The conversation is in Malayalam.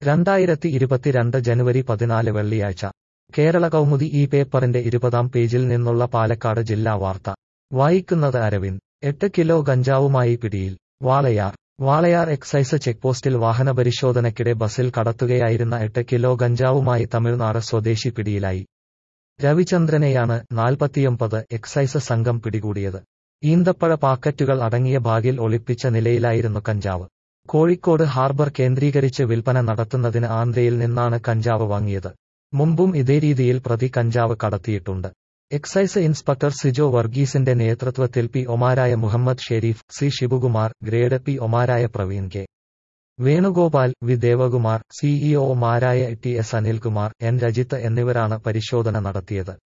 രണ്ടായിരത്തി ഇരുപത്തിരണ്ട് ജനുവരി പതിനാല് വെള്ളിയാഴ്ച കേരള കൗമുദി ഈ പേപ്പറിന്റെ ഇരുപതാം പേജിൽ നിന്നുള്ള പാലക്കാട് ജില്ലാ വാർത്ത വായിക്കുന്നത് അരവിന്ദ് എട്ട് കിലോ ഗഞ്ചാവുമായി പിടിയിൽ വാളയാർ വാളയാർ എക്സൈസ് ചെക്പോസ്റ്റിൽ വാഹനപരിശോധനയ്ക്കിടെ ബസിൽ കടത്തുകയായിരുന്ന എട്ട് കിലോ ഗഞ്ചാവുമായി തമിഴ്നാട് സ്വദേശി പിടിയിലായി രവിചന്ദ്രനെയാണ് നാൽപ്പത്തിയൊമ്പത് എക്സൈസ് സംഘം പിടികൂടിയത് ഈന്തപ്പഴ പാക്കറ്റുകൾ അടങ്ങിയ ബാഗിൽ ഒളിപ്പിച്ച നിലയിലായിരുന്നു കഞ്ചാവ് കോഴിക്കോട് ഹാർബർ കേന്ദ്രീകരിച്ച് വിൽപ്പന നടത്തുന്നതിന് ആന്ധ്രയിൽ നിന്നാണ് കഞ്ചാവ് വാങ്ങിയത് മുമ്പും ഇതേ രീതിയിൽ പ്രതി കഞ്ചാവ് കടത്തിയിട്ടുണ്ട് എക്സൈസ് ഇൻസ്പെക്ടർ സിജോ വർഗീസിന്റെ നേതൃത്വത്തിൽ പി ഒമാരായ Muhammad Sharif C Sivakumar grade P ഒമാരായ പ്രവീൺ കെ വേണുഗോപാൽ വി ദേവകുമാർ സിഇഒമാരായ T S Anilkumar N Rajith എന്നിവരാണ് പരിശോധന നടത്തിയത്